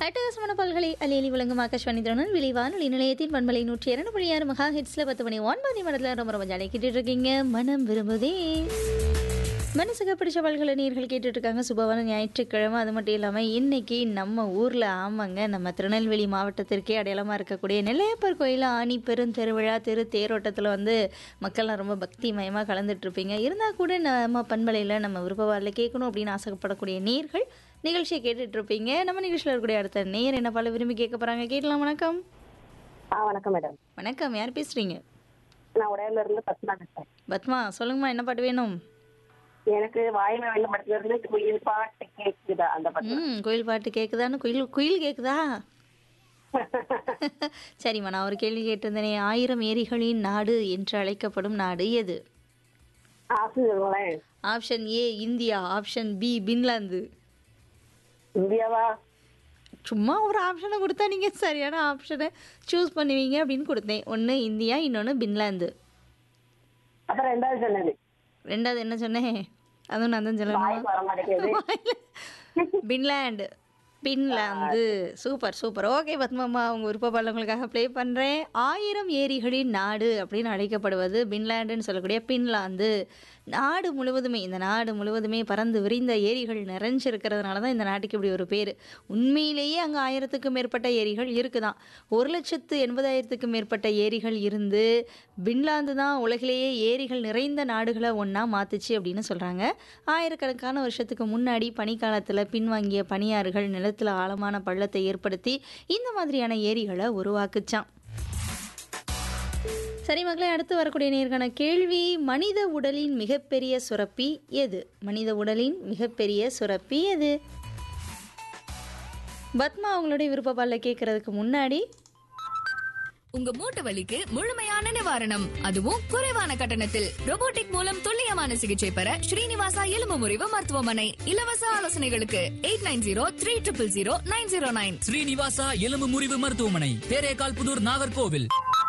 அட்டகாசமான பல்கலை அலையலி வழங்கும் ஆகாஷ்வாணி திறனும் விளைவான நிலையத்தின் பண்பலை நூற்றி இரண்டு புள்ளி ஆறு மகா ஹிட்ஸில் பத்து மணி ஒன்பது மணத்தில் ரொம்ப ரொம்ப ஜாலியாக கேட்டுட்டு இருக்கீங்க மனம் விரும்புதே மனசுக்கு பிடிச்ச பல்கலை நீர்கள் கேட்டுட்டு இருக்காங்க சுபவான ஞாயிற்றுக்கிழமை அது மட்டும் இல்லாமல் இன்னைக்கு நம்ம ஊரில் ஆமாங்க நம்ம திருநெல்வேலி மாவட்டத்திற்கே அடையாளமாக இருக்கக்கூடிய நெல்லையப்பர் கோயில் ஆணி பெருந்தெருவிழா திரு தேரோட்டத்தில் வந்து மக்கள்லாம் ரொம்ப பக்தி மயமாக கலந்துட்டு இருப்பீங்க இருந்தால் கூட நம்ம பண்பலையில் நம்ம விருப்பவாரில் கேட்கணும் அப்படின்னு ஆசைப்படக்கூடிய நீர்கள் நிகழ்ச்சியை கேட்டுட்டு இருப்பீங்க நம்ம நிகழ்ச்சியில் இருக்கக்கூடிய அடுத்த நேர் என்ன பல விரும்பி கேட்க போகிறாங்க கேட்கலாம் வணக்கம் ஆ வணக்கம் மேடம் வணக்கம் யார் பேசுகிறீங்க நான் உடையில இருந்து பத்மா பேசுறேன் பத்மா சொல்லுங்கம்மா என்ன பாட்டு வேணும் எனக்கு வாயில வெள்ள படத்துல இருந்து குயில் பாட்டு கேக்குதா அந்த பாட்டு ம் குயில் பாட்டு கேட்குதான்னு குயில் குயில் கேட்குதா சரிம்மா நான் ஒரு கேள்வி கேட்டிருந்தேனே ஆயிரம் ஏரிகளின் நாடு என்று அழைக்கப்படும் நாடு எது ஆசிரியர்களேன் option A India option B Finland இந்தியாவா சும்மா ஒரு ஆப்ஷனை கொடுத்தா நீங்கள் சரியான ஆப்ஷனை சூஸ் பண்ணுவீங்க அப்படின்னு கொடுத்தேன் ஒன்று இந்தியா இன்னொன்று பின்லாந்து அப்புறம் ரெண்டாவது சொன்னது ரெண்டாவது என்ன சொன்னேன் அதுவும் நான் தான் சொல்லணும் வாய்க்கு வர மாட்டேங்குது Finland Finland super super okay Padmamma உங்கள் விருப்பப்பால் உங்களுக்காக ப்ளே பண்ணுறேன் ஆயிரம் ஏரிகளின் நாடு அப்படின்னு அழைக்கப்படுவது பின்லாண்டுன்னு சொல்லக்கூடிய பின்லாந்து நாடு முழுவதுமே இந்த நாடு முழுவதுமே பறந்து விரிந்த ஏரிகள் நிறைஞ்சிருக்கிறதுனால தான் இந்த நாட்டுக்கு இப்படி ஒரு பேர் உண்மையிலேயே அங்கே ஆயிரத்துக்கும் மேற்பட்ட ஏரிகள் இருக்குதான் ஒரு லட்சத்து எண்பதாயிரத்துக்கும் மேற்பட்ட ஏரிகள் இருந்து பின்லாந்து தான் உலகிலேயே ஏரிகள் நிறைந்த நாடுகளை ஒன்றா மாத்துச்சு அப்படின்னு சொல்கிறாங்க ஆயிரக்கணக்கான வருஷத்துக்கு முன்னாடி பனிக்காலத்தில் பின்வாங்கிய பனியாறுகள் நிலத்தில் ஆழமான பள்ளத்தை ஏற்படுத்தி இந்த மாதிரியான ஏரிகளை உருவாக்குச்சான் சரி மகளே அடுத்து வரக்கூடிய நேர்காண கேள்வி மனித உடலின் மிகப்பெரிய சுரப்பி எது மனித உடலின் மிகப்பெரிய சுரப்பி எது பத்மா அவங்களுடைய விருப்பப்பால கேட்கறதுக்கு முன்னாடி உங்க மூட்டு வலிக்கு முழுமையான நிவாரணம் அதுவும் குறைவான கட்டணத்தில் robotic மூலம் துல்லியமான சிகிச்சை பெற ஸ்ரீனிவாசா எலும்பு முறிவு மருத்துவமனை இலவச ஆலோசனைகளுக்கு eight nine zero three triple zero nine zero nine Srinivasa எலும்பு முறிவு மருத்துவமனை தேரேகால் புதூர் நாகர்கோவில்